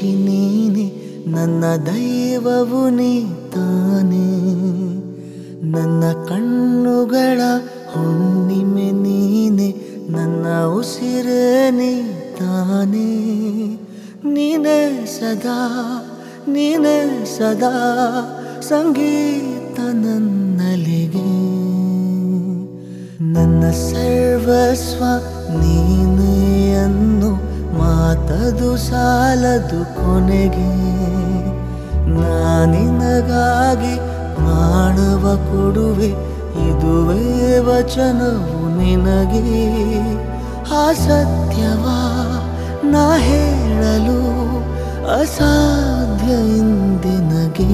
ಸಾಕ್ಷಿ ನೀನೆ ನನ್ನ ದೈವವು ನೀ ತಾನೇ ನನ್ನ ಕಣ್ಣುಗಳ ಹುಣ್ಣಿಮೆ ನೀನೆ ನನ್ನ ಉಸಿರೇ ನೀ ತಾನೇ ನೀನೇ ಸದಾ ನೀನೇ ಸದಾ ಸಂಗೀತ ನನ್ನಲಿಗೆ ನನ್ನ ಸರ್ವಸ್ವ ನೀನೇ ಅನ್ನು ಮಾತದು ಸಾಲದು ಕೊನೆಗೆ ನಾನಿನಗಾಗಿ ಪ್ರಾಣವ ಕೊಡುವೆ ಇದುವೇ ವಚನವು ನಿನಗೆ ಆ ಸತ್ಯವ ನಾ ಹೇಳಲು ಅಸಾಧ್ಯ ಇಂದಿನಗೆ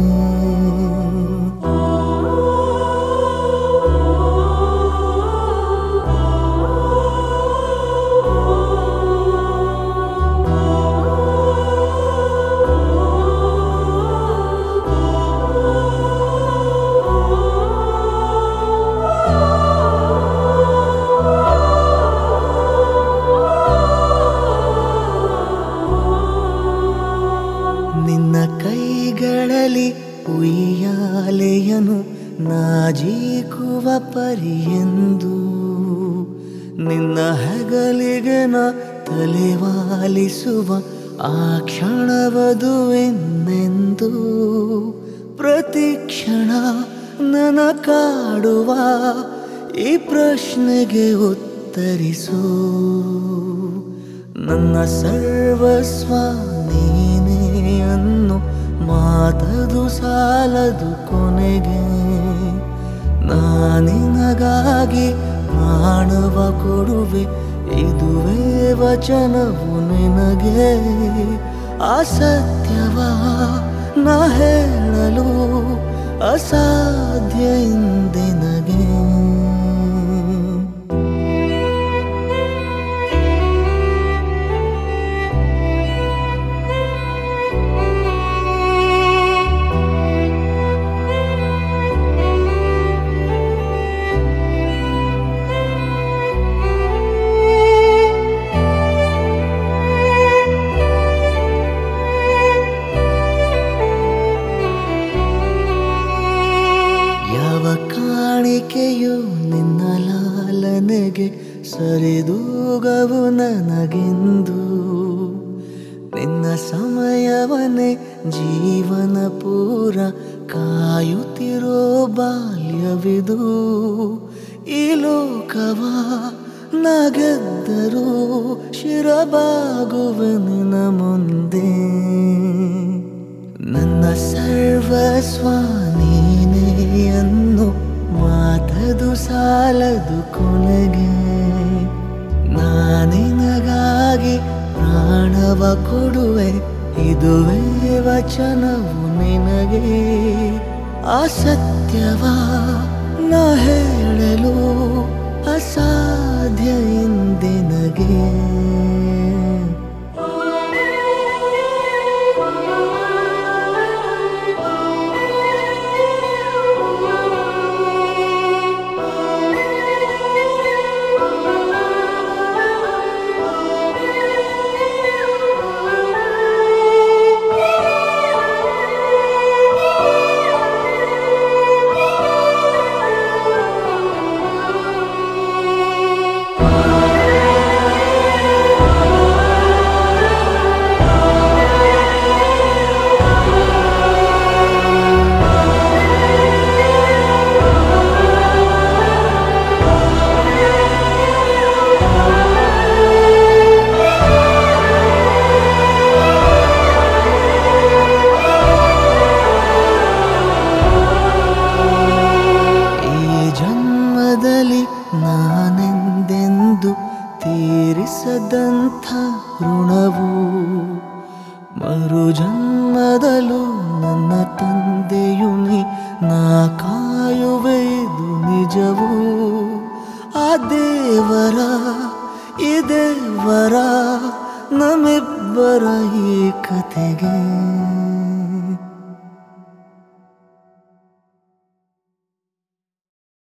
ನಿನ್ನ ಕೈಗಳಲ್ಲಿ ಉಯ್ಯಾಲೆಯನು ನಾಜೀಕುವ ಪರಿಯೆಂದು ನಿನ್ನ ಹೆಗಲಿಗೆ ನ ತಲೆವಾಲಿಸುವ ಆ ಕ್ಷಣವದುವೆಂದೆಂದು ಪ್ರತಿ ಕ್ಷಣ ನನ ಕಾಡುವ ಈ ಪ್ರಶ್ನೆಗೆ ಉತ್ತರಿಸು ನನ್ನ ಸರ್ವಸ್ವ ನೀನೇ ಅನ್ನು ಮಾತದು ಸಾಲದು ಕೊನೆಗೆ ನಾನಿನಗಾಗಿ ಪ್ರಾಣವ ಕೊಡುವೆ ಇದುವೇ ವಚನವು ನಿನಗೆ ಆ ಸತ್ಯವ ನಾ ಹೇಳಲು ಅಸಾಧ್ಯ ಇಂದಿನಗೆ ಯಾವ ಕಾಣಿಕೆಯು ನಿನ್ನ ಲಾಲನೆಗೆ ಸರಿದೂಗವು ನನಗೆಂದು ನಿನ್ನ ಸಮಯವನೇ ಜೀವನ ಪೂರ ಕಾಯುತ್ತಿರೋ ಬಾಲ್ಯವಿದು ಈ ಲೋಕವ ನಗೆದ್ದರೂ ಶಿರಬಾಗುವೆ ನಿನ್ನ ಮುಂದೆ ನನ್ನ ಸರ್ವಸ್ವ ನೀನೇ ಅನ್ನು ಮಾತದು ಸಾಲದು ಕೊನೆಗೆ ನಾನಿನಗಾಗಿ ಪ್ರಾಣವ ಕೊಡುವೆ ಇದುವೇ ವಚನವು ನಿನಗೆ ಆ ಸತ್ಯವ ನಾ ಹೇಳಲು ಅಸಾಧ್ಯ ಇಂದಿನಗೆ ಈ ಜನ್ಮದಲ್ಲಿ ನಾನೆಂದೆಂದು ತೀರಿಸದಂಥ ಋಣವು ಮರು ಜನ್ಮದಲ್ಲೂ ನನ್ನ ತಂದೆಯು ನೀ ನಾ ಕಾಯುವೆ ಇದು ನಿಜವು ಆ ದೇವರ ಈ ದೇವರ ನಮ್ಮಿಬ್ಬರ ಈ ಕತೆಗೆ